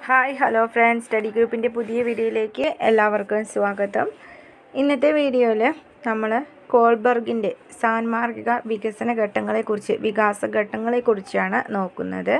hi hello friends study ഗ്രൂപ്പിൻ്റെ പുതിയ വീഡിയോയിലേക്ക് എല്ലാവർക്കും സ്വാഗതം ഇന്നത്തെ വീഡിയോയിൽ നമ്മൾ കോൾബർഗിൻ്റെ സാൻമാർഗിക വികസന ഘട്ടങ്ങളെക്കുറിച്ച് വികാസ ഘട്ടങ്ങളെക്കുറിച്ചാണ് നോക്കുന്നത്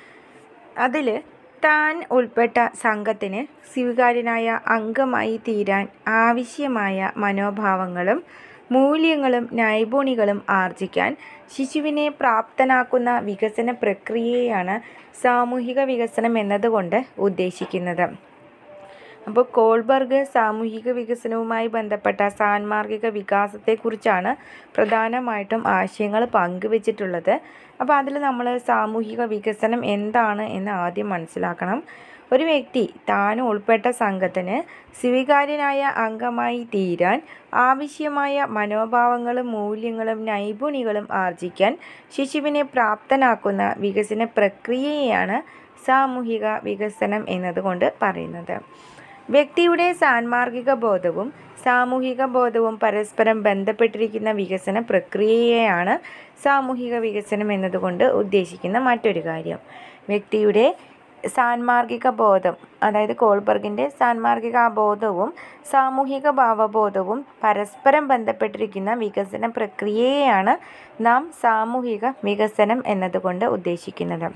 അതിൽ താൻ ഉൾപ്പെട്ട സംഘത്തിന് സ്വീകാര്യനായ അംഗമായി തീരാൻ ആവശ്യമായ മനോഭാവങ്ങളും മൂല്യങ്ങളും നൈപുണികളും ആർജിക്കാൻ ശിശുവിനെ പ്രാപ്തനാക്കുന്ന വികസന പ്രക്രിയയാണ് സാമൂഹിക വികസനം എന്നതുകൊണ്ട് ഉദ്ദേശിക്കുന്നത് അപ്പോൾ കോൾബർഗ് സാമൂഹിക വികസനവുമായി ബന്ധപ്പെട്ട സാൻമാർഗിക വികാസത്തെക്കുറിച്ചാണ് പ്രധാനമായിട്ടും ആശയങ്ങൾ പങ്കുവച്ചിട്ടുള്ളത് അപ്പോൾ അതിൽ നമ്മൾ സാമൂഹിക വികസനം എന്താണ് എന്ന് ആദ്യം മനസ്സിലാക്കണം ഒരു വ്യക്തി താൻ ഉൾപ്പെട്ട സംഘത്തിന് സ്വീകാര്യനായ അംഗമായി തീരാൻ ആവശ്യമായ മനോഭാവങ്ങളും മൂല്യങ്ങളും നൈപുണികളും ആർജിക്കാൻ ശിശുവിനെ പ്രാപ്തനാക്കുന്ന വികസന പ്രക്രിയയാണ് സാമൂഹിക വികസനം എന്നതുകൊണ്ട് പറയുന്നത് വ്യക്തിയുടെ സാൻമാർഗിക ബോധവും സാമൂഹിക ബോധവും പരസ്പരം ബന്ധപ്പെട്ടിരിക്കുന്ന വികസന പ്രക്രിയയെയാണ് സാമൂഹിക വികസനം എന്നതുകൊണ്ട് ഉദ്ദേശിക്കുന്ന മറ്റൊരു കാര്യം വ്യക്തിയുടെ സാൻമാർഗിക ബോധം അതായത് കോൾബർഗിൻ്റെ സാൻമാർഗിക ബോധവും സാമൂഹിക ഭാവബോധവും പരസ്പരം ബന്ധപ്പെട്ടിരിക്കുന്ന വികസന പ്രക്രിയയെയാണ് നാം സാമൂഹിക വികസനം എന്നതുകൊണ്ട് ഉദ്ദേശിക്കുന്നത്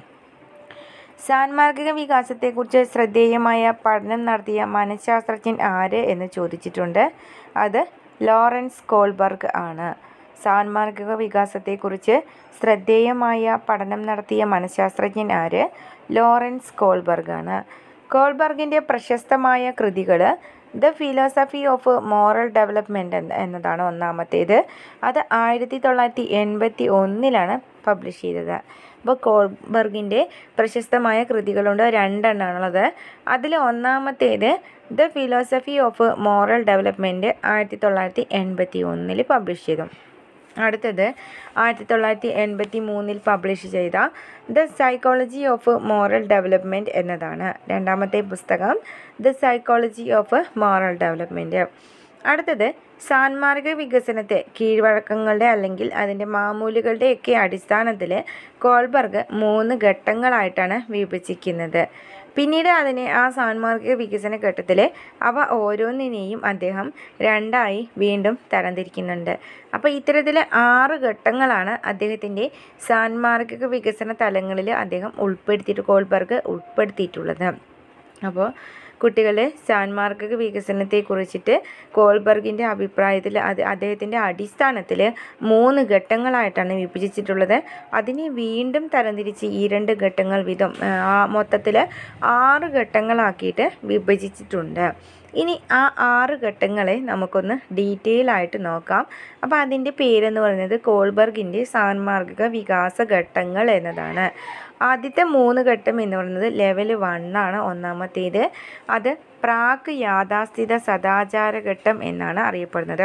സാൻമാർഗിക വികാസത്തെക്കുറിച്ച് ശ്രദ്ധേയമായ പഠനം നടത്തിയ മനഃശാസ്ത്രജ്ഞൻ ആര് എന്ന് ചോദിച്ചിട്ടുണ്ട് അത് ലോറൻസ് കോൾബർഗ് ആണ് സാൻമാർഗിക വികാസത്തെക്കുറിച്ച് ശ്രദ്ധേയമായ പഠനം നടത്തിയ മനഃശാസ്ത്രജ്ഞൻ ആര് ലോറൻസ് കോൾബർഗ് ആണ് കോൾബർഗിൻ്റെ പ്രശസ്തമായ കൃതികൾ the philosophy of moral development എന്ന എന്നതാണ് ഒന്നാമത്തേത് അത് ആയിരത്തി തൊള്ളായിരത്തി എൺപത്തി ഒന്നിലാണ് പബ്ലിഷ് ചെയ്തത് അപ്പോൾ കോൾബർഗിൻ്റെ പ്രശസ്തമായ കൃതികളുണ്ട് രണ്ടെണ്ണമാണുള്ളത് അതിൽ ഒന്നാമത്തേത് the philosophy of moral development ആയിരത്തി തൊള്ളായിരത്തി എൺപത്തി ഒന്നിൽ പബ്ലിഷ് ചെയ്തു അടുത്തത് ആയിരത്തി തൊള്ളായിരത്തി എൺപത്തി മൂന്നിൽ പബ്ലിഷ് ചെയ്ത the psychology of moral development എന്നതാണ് രണ്ടാമത്തെ പുസ്തകം the psychology of moral development അടുത്തത് സാൻമാർഗിക വികസനത്തെ കീഴ്വഴക്കങ്ങളുടെ അല്ലെങ്കിൽ അതിൻ്റെ മാമൂലുകളുടെയൊക്കെ അടിസ്ഥാനത്തിൽ കോൾബർഗ് മൂന്ന് ഘട്ടങ്ങളായിട്ടാണ് വിഭജിക്കുന്നത് പിന്നീട് അതിനെ ആ സാൻമാർഗിക വികസന ഘട്ടത്തിൽ അവ ഓരോന്നിനെയും അദ്ദേഹം രണ്ടായി വീണ്ടും തരംതിരിക്കുന്നുണ്ട് അപ്പോൾ ഇത്തരത്തിൽ ആറ് ഘട്ടങ്ങളാണ് അദ്ദേഹത്തിൻ്റെ സാൻമാർഗിക വികസന തലങ്ങളിൽ അദ്ദേഹം ഉൾപ്പെടുത്തിയിട്ട് കോൾബർഗ് ഉൾപ്പെടുത്തിയിട്ടുള്ളത് അപ്പോൾ കുട്ടികളെ സാൻമാർഗിക വികസനത്തെക്കുറിച്ചിട്ട് കോൾബർഗിൻ്റെ അഭിപ്രായത്തിൽ അത് അദ്ദേഹത്തിൻ്റെ അടിസ്ഥാനത്തിൽ മൂന്ന് ഘട്ടങ്ങളായിട്ടാണ് വിഭജിച്ചിട്ടുള്ളത് അതിനെ വീണ്ടും തരംതിരിച്ച് ഈ രണ്ട് ഘട്ടങ്ങൾ വീതം ആ മൊത്തത്തിൽ ആറ് ഘട്ടങ്ങളാക്കിയിട്ട് വിഭജിച്ചിട്ടുണ്ട് ഇനി ആ ആറ് ഘട്ടങ്ങളെ നമുക്കൊന്ന് ഡീറ്റെയിൽ ആയിട്ട് നോക്കാം അപ്പോൾ അതിൻ്റെ പേരെന്ന് പറയുന്നത് കോൾബർഗിൻ്റെ സാൻമാർഗിക വികാസ ഘട്ടങ്ങൾ എന്നതാണ് ആദ്യത്തെ മൂന്ന് ഘട്ടം എന്ന് പറയുന്നത് ലെവൽ വണ്ണാണ് ഒന്നാമത്തേത് അത് പ്രാക് യാഥാസ്ഥിത സദാചാര ഘട്ടം എന്നാണ് അറിയപ്പെടുന്നത്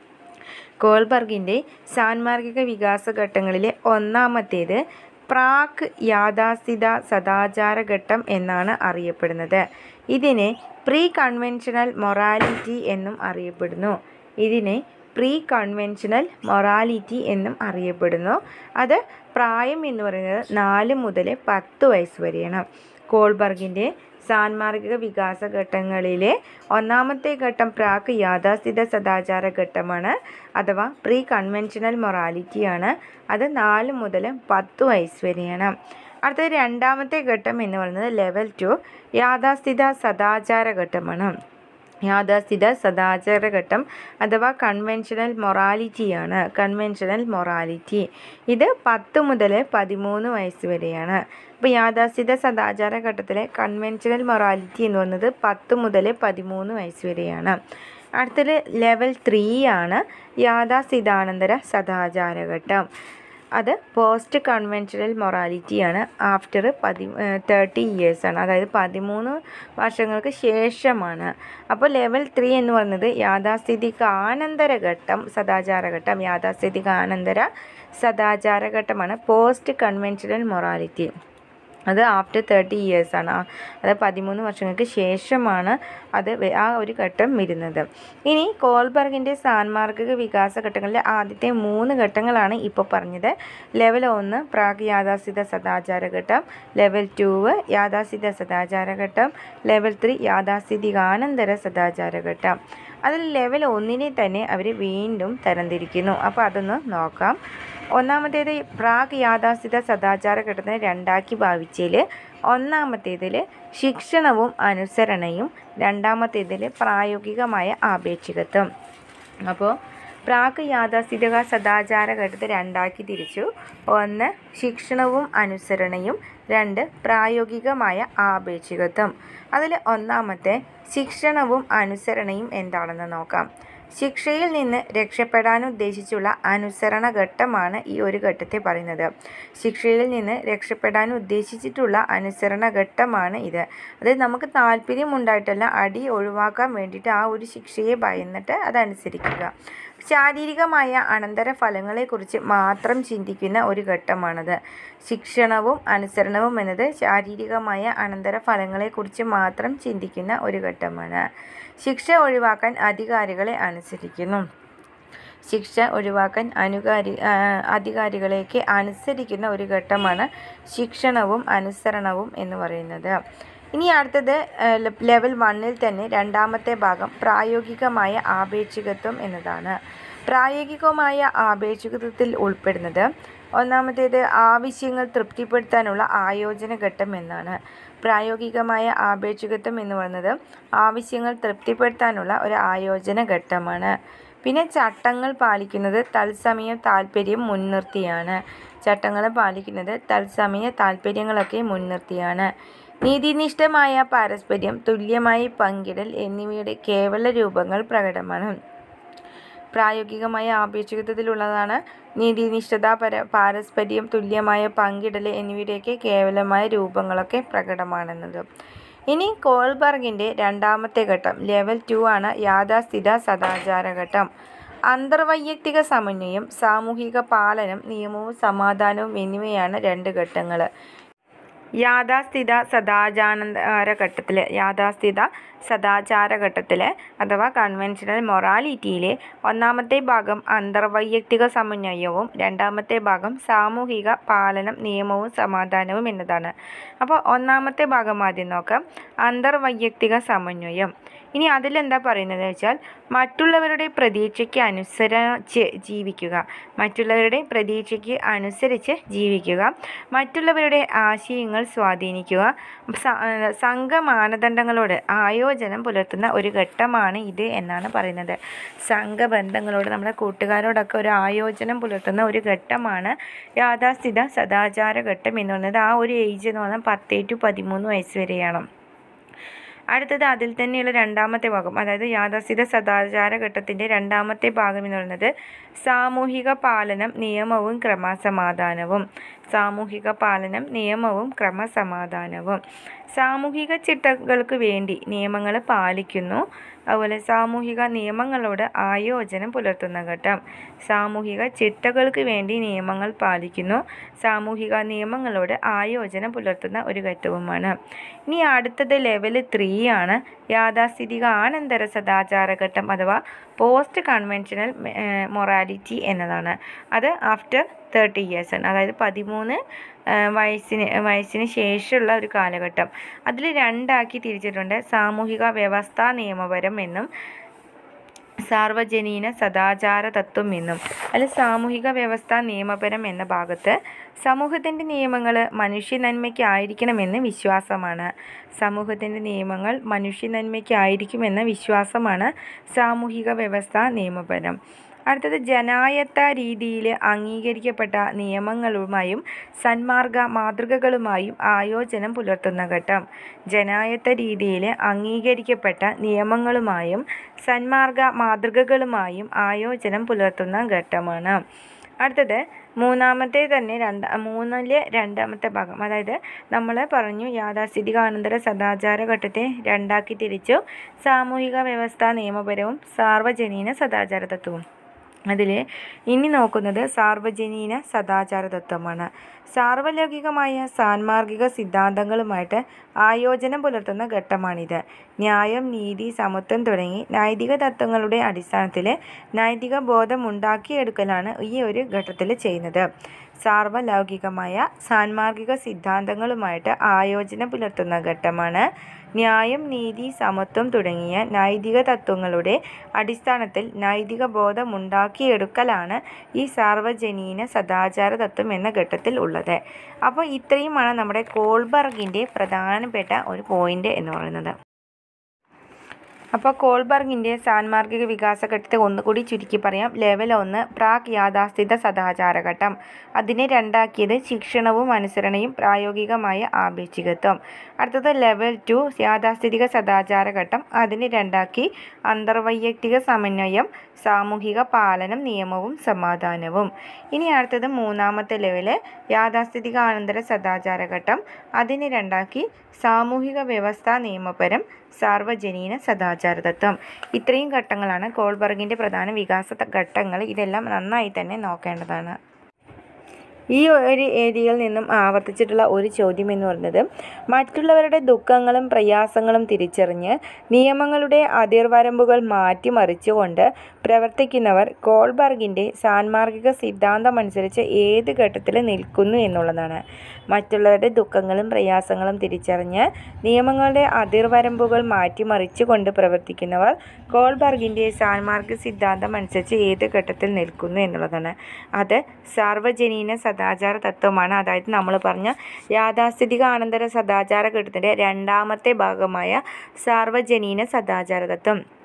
കോൾബർഗിൻ്റെ സാൻമാർഗിക വികാസ ഘട്ടങ്ങളിലെ ഒന്നാമത്തേത് പ്രാക് യാഥാസ്ഥിത സദാചാര ഘട്ടം എന്നാണ് അറിയപ്പെടുന്നത് ഇതിനെ പ്രീ കൺവെൻഷണൽ മൊറാലിറ്റി എന്നും അറിയപ്പെടുന്നു ഇതിനെ പ്രീ കൺവെൻഷണൽ മൊറാലിറ്റി എന്നും അറിയപ്പെടുന്നു അത് പ്രായം എന്ന് പറയുന്നത് നാല് മുതൽ പത്ത് വയസ്സ് വരെയാണ് കോൾബർഗിൻ്റെ സാൻമാർഗിക വികാസ ഘട്ടങ്ങളിലെ ഒന്നാമത്തെ ഘട്ടം പ്രാക് യാഥാസ്ഥിത സദാചാര ഘട്ടമാണ് അഥവാ പ്രീ കൺവെൻഷണൽ മൊറാലിറ്റിയാണ് അത് നാല് മുതൽ പത്ത് വയസ്സ് വരെയാണ് അടുത്ത രണ്ടാമത്തെ ഘട്ടം എന്ന് പറയുന്നത് ലെവൽ ടു യാഥാസ്ഥിത സദാചാര ഘട്ടമാണ് യാഥാസ്ഥിത സദാചാര ഘട്ടം അഥവാ കൺവെൻഷണൽ മൊറാലിറ്റിയാണ് കൺവെൻഷണൽ മൊറാലിറ്റി ഇത് പത്ത് മുതൽ പതിമൂന്ന് വയസ്സ് വരെയാണ് അപ്പോൾ യാഥാസ്ഥിത സദാചാര ഘട്ടത്തിലെ കൺവെൻഷണൽ മൊറാലിറ്റി എന്ന് പറയുന്നത് പത്ത് മുതൽ പതിമൂന്ന് വയസ്സ് വരെയാണ് അടുത്തത് ലെവൽ ത്രീ ആണ് യാഥാസ്ഥിതാനന്തര സദാചാര ഘട്ടം അത് പോസ്റ്റ് കൺവെൻഷണൽ മൊറാലിറ്റിയാണ് ആഫ്റ്റർ പതി തേർട്ടി ഇയേഴ്സാണ് അതായത് പതിമൂന്ന് വർഷങ്ങൾക്ക് ശേഷമാണ് അപ്പോൾ ലെവൽ ത്രീ എന്ന് പറയുന്നത് യാഥാസ്ഥിതികാനന്തര ഘട്ടം സദാചാര ഘട്ടം യാഥാസ്ഥിതികാനന്തര സദാചാര ഘട്ടമാണ് പോസ്റ്റ് കൺവെൻഷണൽ മൊറാലിറ്റി അത് ആഫ്റ്റർ തേർട്ടി ഇയേഴ്സാണ് അത് പതിമൂന്ന് വർഷങ്ങൾക്ക് ശേഷമാണ് അത് വെ- ആ ഒരു ഘട്ടം വരുന്നത് ഇനി കോൾബർഗിൻ്റെ സാൻമാർഗിക വികാസ ഘട്ടങ്ങളിലെ ആദ്യത്തെ മൂന്ന് ഘട്ടങ്ങളാണ് ഇപ്പോൾ പറഞ്ഞത് ലെവൽ ഒന്ന് പ്രാഗ് യാഥാസ്ഥിത സദാചാര ഘട്ടം ലെവൽ ടൂവ് യാഥാസ്ഥിത സദാചാര ഘട്ടം ലെവൽ ത്രീ യാഥാസ്ഥിതികാനന്തര സദാചാര ഘട്ടം അതിൽ ലെവൽ ഒന്നിനെ തന്നെ അവർ വീണ്ടും തരംതിരിക്കുന്നു അപ്പോൾ അതൊന്ന് നോക്കാം ഒന്നാമത്തേത് പ്രാഗ് യാഥാസ്ഥിത സദാചാര ഘട്ടത്തിനെ രണ്ടാക്കി ഭാവിച്ചതിൽ ഒന്നാമത്തേതിൽ ശിക്ഷണവും അനുസരണയും രണ്ടാമത്തേതിൽ പ്രായോഗികമായ ആപേക്ഷികത്വം അപ്പോൾ പ്രാഗ് യാഥാസ്ഥിതിക സദാചാര ഘട്ടത്തെ രണ്ടാക്കി തിരിച്ചു ഒന്ന് ശിക്ഷണവും അനുസരണയും രണ്ട് പ്രായോഗികമായ ആപേക്ഷികത്വം അതിൽ ഒന്നാമത്തെ ശിക്ഷണവും അനുസരണയും എന്താണെന്ന് നോക്കാം ശിക്ഷയിൽ നിന്ന് രക്ഷപ്പെടാൻ ഉദ്ദേശിച്ചുള്ള അനുസരണ ഘട്ടമാണ് ഈ ഒരു ഘട്ടത്തെ പറയുന്നത് ശിക്ഷയിൽ നിന്ന് രക്ഷപ്പെടാൻ ഉദ്ദേശിച്ചിട്ടുള്ള അനുസരണ ഘട്ടമാണ് ഇത് അതായത് നമുക്ക് താല്പര്യമുണ്ടായിട്ടല്ല അടി ഒഴിവാക്കാൻ വേണ്ടിയിട്ട് ആ ഒരു ശിക്ഷയെ ഭയന്നിട്ട് അതനുസരിക്കുക ശാരീരികമായ അനന്തരഫലങ്ങളെക്കുറിച്ച് മാത്രം ചിന്തിക്കുന്ന ഒരു ഘട്ടമാണത് ശിക്ഷണവും അനുസരണവും എന്നത് ശാരീരികമായ അനന്തരഫലങ്ങളെക്കുറിച്ച് മാത്രം ചിന്തിക്കുന്ന ഒരു ഘട്ടമാണ് ശിക്ഷ ഒഴിവാക്കാൻ അധികാരികളെ അനുസരിക്കുന്നു ശിക്ഷ ഒഴിവാക്കാൻ അനുകാരി ആ, അധികാരികളേക്ക് അനുസരിക്കുന്ന ഒരു ഘട്ടമാണ് ശിക്ഷണവും അനുസരണവും എന്ന് പറയുന്നത് ഇനി അടുത്തത് ആ, ലെ- ലെവൽ വണ്ണിൽ തന്നെ രണ്ടാമത്തെ ഭാഗം പ്രായോഗികമായ ആപേക്ഷികത്വം എന്നതാണ് പ്രായോഗികമായ ആപേക്ഷികത്വത്തിൽ ഉൾപ്പെടുന്നത് ഒന്നാമത്തേത് ആവശ്യങ്ങൾ തൃപ്തിപ്പെടുത്താനുള്ള ആയോജന ഘട്ടം എന്നാണ് പ്രായോഗികമായ ആപേക്ഷികത്വം എന്ന് പറയുന്നത് ആവശ്യങ്ങൾ തൃപ്തിപ്പെടുത്താനുള്ള ഒരു ആയോജന ഘട്ടമാണ് പിന്നെ ചട്ടങ്ങൾ പാലിക്കുന്നത് തത്സമയ താല്പര്യം മുൻനിർത്തിയാണ് ചട്ടങ്ങൾ പാലിക്കുന്നത് തത്സമയ താല്പര്യങ്ങളൊക്കെ മുൻനിർത്തിയാണ് നീതിനിഷ്ഠമായ പാരസ്പര്യം തുല്യമായി പങ്കിടൽ എന്നിവയുടെ കേവല രൂപങ്ങൾ പ്രകടമാണ് പ്രായോഗികമായ ആപേക്ഷികത്വത്തിലുള്ളതാണ് നീതിനിഷ്ഠത പര പാരസ്പര്യം തുല്യമായ പങ്കിടൽ എന്നിവയുടെയൊക്കെ കേവലമായ രൂപങ്ങളൊക്കെ പ്രകടമാണെന്നത് ഇനി കോൾബർഗിൻ്റെ രണ്ടാമത്തെ ഘട്ടം ലെവൽ ടു ആണ് യാഥാസ്ഥിത സദാചാര ഘട്ടം അന്തർവൈയക്തിക സമന്വയം സാമൂഹിക പാലനം നിയമവും സമാധാനവും എന്നിവയാണ് രണ്ട് ഘട്ടങ്ങൾ യാഥാസ്ഥിത സദാചാര ഘട്ടത്തിൽ യാഥാസ്ഥിത സദാചാര ഘട്ടത്തിൽ അഥവാ കൺവെൻഷണൽ മൊറാലിറ്റിയിലെ ഒന്നാമത്തെ ഭാഗം അന്തർവൈയക്തിക സമന്വയവും രണ്ടാമത്തെ ഭാഗം സാമൂഹിക പാലനം നിയമവും സമാധാനവും എന്നതാണ് അപ്പോൾ ഒന്നാമത്തെ ഭാഗം ആദ്യം നോക്കാം അന്തർവൈയക്തിക സമന്വയം ഇനി അതിലെന്താ പറയുന്നത് വെച്ചാൽ മറ്റുള്ളവരുടെ പ്രതീക്ഷയ്ക്ക് അനുസരിച്ച് ജീവിക്കുക മറ്റുള്ളവരുടെ പ്രതീക്ഷയ്ക്ക് അനുസരിച്ച് ജീവിക്കുക മറ്റുള്ളവരുടെ ആശയങ്ങൾ സ്വാധീനിക്കുക സ- ഏഹ് സംഘ മാനദണ്ഡങ്ങളോട് ആയോജനം പുലർത്തുന്ന ഒരു ഘട്ടമാണ് ഇത് എന്നാണ് പറയുന്നത് സംഘബന്ധങ്ങളോട് നമ്മുടെ കൂട്ടുകാരോടൊക്കെ ഒരു ആയോജനം പുലർത്തുന്ന ഒരു ഘട്ടമാണ് യാഥാസ്ഥിത സദാചാര ഘട്ടം എന്ന് പറയുന്നത് ആ ഒരു ഏജ് എന്ന് പറഞ്ഞാൽ പത്തേ ടു പതിമൂന്ന് വയസ്സ് വരെയാണ് അടുത്തത് അതിൽ തന്നെയുള്ള രണ്ടാമത്തെ ഭാഗം അതായത് യാഥാസ്ഥിത സദാചാര ഘട്ടത്തിൻ്റെ രണ്ടാമത്തെ ഭാഗം എന്ന് പറയുന്നത് സാമൂഹിക പാലനം നിയമവും ക്രമസമാധാനവും സാമൂഹിക പാലനം നിയമവും ക്രമസമാധാനവും സാമൂഹിക ചിട്ടകൾക്ക് വേണ്ടി നിയമങ്ങൾ പാലിക്കുന്നു അതുപോലെ സാമൂഹിക നിയമങ്ങളോട് ആയോജനം പുലർത്തുന്ന ഘട്ടം സാമൂഹിക ചിട്ടകൾക്ക് വേണ്ടി നിയമങ്ങൾ പാലിക്കുന്നു സാമൂഹിക നിയമങ്ങളോട് ആയോജനം പുലർത്തുന്ന ഒരു ഘട്ടവുമാണ് ഇനി അടുത്തത് ലെവൽ ത്രീ ആണ് യാഥാസ്ഥിതിക ആനന്തര സദാചാര ഘട്ടം അഥവാ പോസ്റ്റ് കൺവെൻഷണൽ മൊറാലിറ്റി എന്നതാണ് അത് ആഫ്റ്റർ തേർട്ടി ഇയേഴ്സ് ആണ് അതായത് പതിമൂന്ന് ഏഹ് വയസ്സിന് വയസ്സിന് ശേഷമുള്ള ഒരു കാലഘട്ടം അതിൽ രണ്ടാക്കി തിരിച്ചിട്ടുണ്ട് സാമൂഹിക വ്യവസ്ഥാ നിയമപരം എന്നും സാർവജനീന സദാചാര തത്വം എന്നും അതിൽ സാമൂഹിക വ്യവസ്ഥ നിയമപരം എന്ന ഭാഗത്ത് സമൂഹത്തിൻ്റെ നിയമങ്ങൾ മനുഷ്യ നന്മയ്ക്കായിരിക്കണമെന്ന് വിശ്വാസമാണ് സമൂഹത്തിൻ്റെ നിയമങ്ങൾ മനുഷ്യ നന്മയ്ക്കായിരിക്കുമെന്ന വിശ്വാസമാണ് സാമൂഹിക വ്യവസ്ഥ നിയമപരം അടുത്തത് ജനായത്ത രീതിയിൽ അംഗീകരിക്കപ്പെട്ട നിയമങ്ങളുമായും സന്മാർഗ മാതൃകകളുമായും ആയോജനം പുലർത്തുന്ന ഘട്ടം ജനായത്ത രീതിയിൽ അംഗീകരിക്കപ്പെട്ട നിയമങ്ങളുമായും സന്മാർഗ മാതൃകകളുമായും ആയോജനം പുലർത്തുന്ന ഘട്ടമാണ് അടുത്തത് മൂന്നാമത്തെ തന്നെ രണ്ട് മൂന്നിലെ രണ്ടാമത്തെ ഭാഗം അതായത് നമ്മൾ പറഞ്ഞു യാഥാസ്ഥിതികാനന്തര സദാചാര ഘട്ടത്തെ രണ്ടാക്കി തിരിച്ചു സാമൂഹിക വ്യവസ്ഥ നിയമപരവും സാർവജനീന സദാചാര തത്വവും അതിൽ ഇനി നോക്കുന്നത് സാർവജനീന സദാചാര തത്വമാണ് സാർവലൗകികമായ സാൻമാർഗിക സിദ്ധാന്തങ്ങളുമായിട്ട് ആയോജനം പുലർത്തുന്ന ഘട്ടമാണിത് ന്യായം നീതി സമത്വം തുടങ്ങി നൈതിക തത്വങ്ങളുടെ അടിസ്ഥാനത്തിൽ നൈതിക ബോധം ഉണ്ടാക്കിയെടുക്കലാണ് ഈ ഒരു ഘട്ടത്തിൽ ചെയ്യുന്നത് സാർവലൗകികമായ സാൻമാർഗിക സിദ്ധാന്തങ്ങളുമായിട്ട് ആയോജനം പുലർത്തുന്ന ഘട്ടമാണ് ന്യായം നീതി സമത്വം തുടങ്ങിയ നൈതിക തത്വങ്ങളുടെ അടിസ്ഥാനത്തിൽ നൈതിക ബോധം ഉണ്ടാക്കിയെടുക്കലാണ് ഈ സാർവജനീന സദാചാര തത്വം എന്ന ഘട്ടത്തിൽ ഉള്ളത് അപ്പോൾ ഇത്രയുമാണ് നമ്മുടെ കോൾബർഗിൻ്റെ പ്രധാനപ്പെട്ട ഒരു പോയിന്റ് എന്ന് പറയുന്നത് അപ്പോൾ കോൾബർഗിൻ്റെ സാൻമാർഗിക വികാസ ഘട്ടത്തെ ഒന്നുകൂടി ചുരുക്കി പറയാം ലെവൽ ഒന്ന് പ്രാക് യാഥാസ്ഥിത സദാചാരഘട്ടം അതിനെ രണ്ടാക്കിയത് ശിക്ഷണവും അനുസരണയും പ്രായോഗികമായ ആപേക്ഷികത്വം അടുത്തത് ലെവൽ ടു യാഥാസ്ഥിതിക സദാചാരഘട്ടം അതിനെ രണ്ടാക്കി അന്തർവൈയക്തിക സമന്വയം സാമൂഹിക പാലനം നിയമവും സമാധാനവും ഇനി അടുത്തത് മൂന്നാമത്തെ ലെവല് യാഥാസ്ഥിതിക അനന്തര സദാചാരഘട്ടം അതിനെ രണ്ടാക്കി സാമൂഹിക വ്യവസ്ഥ നിയമപരം സാർവജനീന സദാചാര തത്വം ഇത്രയും ഘട്ടങ്ങളാണ് കോൾബർഗിൻ്റെ പ്രധാന വികാസ ത- ഘട്ടങ്ങൾ ഇതെല്ലാം നന്നായി തന്നെ നോക്കേണ്ടതാണ് ഈ ഒരു ഏരിയയിൽ നിന്നും ആവർത്തിച്ചിട്ടുള്ള ഒരു ചോദ്യം എന്ന് പറയുന്നത് മറ്റുള്ളവരുടെ ദുഃഖങ്ങളും പ്രയാസങ്ങളും തിരിച്ചറിഞ്ഞ് നിയമങ്ങളുടെ അതിർവരമ്പുകൾ മാറ്റിമറിച്ചുകൊണ്ട് പ്രവർത്തിക്കുന്നവർ കോൾബർഗിൻ്റെ സാൻമാർഗിക സിദ്ധാന്തമനുസരിച്ച് ഏത് ഘട്ടത്തിൽ നിൽക്കുന്നു എന്നുള്ളതാണ് മറ്റുള്ളവരുടെ ദുഃഖങ്ങളും പ്രയാസങ്ങളും തിരിച്ചറിഞ്ഞ് നിയമങ്ങളുടെ അതിർവരമ്പുകൾ മാറ്റിമറിച്ചുകൊണ്ട് പ്രവർത്തിക്കുന്നവർ കോൾബർഗിൻ്റെ സാൻമാർഗിക സിദ്ധാന്തം അനുസരിച്ച് ഏത് ഘട്ടത്തിൽ നിൽക്കുന്നു എന്നുള്ളതാണ് അത് സാർവജനീന സദാചാര തത്വമാണ് അതായത് നമ്മൾ പറഞ്ഞ യാഥാസ്ഥിതിക അനന്തര സദാചാര ഘട്ടത്തിൻ്റെ രണ്ടാമത്തെ ഭാഗമായ സാർവജനീന സദാചാര തത്വം